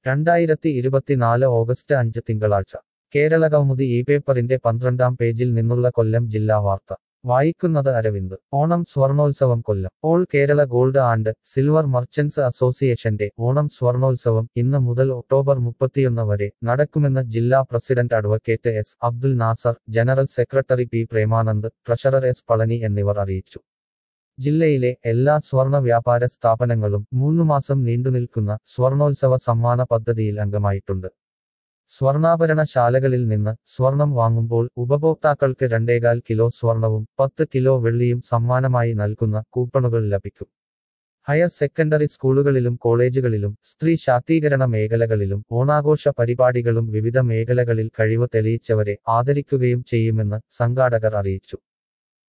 രണ്ടായിരത്തി ഇരുപത്തിനാല് ഓഗസ്റ്റ് അഞ്ച് തിങ്കളാഴ്ച കേരളകൗമുദി ഈ പേപ്പറിന്റെ പന്ത്രണ്ടാം പേജിൽ നിന്നുള്ള കൊല്ലം ജില്ലാ വാർത്ത വായിക്കുന്നത് അരവിന്ദ് ഓണം സ്വർണോത്സവം Kollam all Kerala gold and silver merchants അസോസിയേഷന്റെ ഓണം സ്വർണോത്സവം ഇന്ന് മുതൽ ഒക്ടോബർ മുപ്പത്തിയൊന്ന് വരെ നടക്കുമെന്ന് ജില്ലാ president advocate S Abdul Nasar general secretary P Premanand treasurer S Palani എന്നിവർ അറിയിച്ചു ജില്ലയിലെ എല്ലാ സ്വർണ വ്യാപാര സ്ഥാപനങ്ങളും മൂന്നു മാസം നീണ്ടുനിൽക്കുന്ന സ്വർണോത്സവ സമ്മാന പദ്ധതിയിൽ അംഗമായിട്ടുണ്ട് സ്വർണ്ണാഭരണ ശാലകളിൽ നിന്ന് സ്വർണം വാങ്ങുമ്പോൾ ഉപഭോക്താക്കൾക്ക് രണ്ടേകാൽ കിലോ സ്വർണവും പത്ത് കിലോ വെള്ളിയും സമ്മാനമായി നൽകുന്ന കൂപ്പണുകൾ ലഭിക്കും ഹയർ സെക്കൻഡറി സ്കൂളുകളിലും കോളേജുകളിലും സ്ത്രീ ശാക്തീകരണ മേഖലകളിലും ഓണാഘോഷ പരിപാടികളും വിവിധ മേഖലകളിൽ കഴിവ് തെളിയിച്ചവരെ ആദരിക്കുകയും ചെയ്യുമെന്ന് സംഘാടകർ അറിയിച്ചു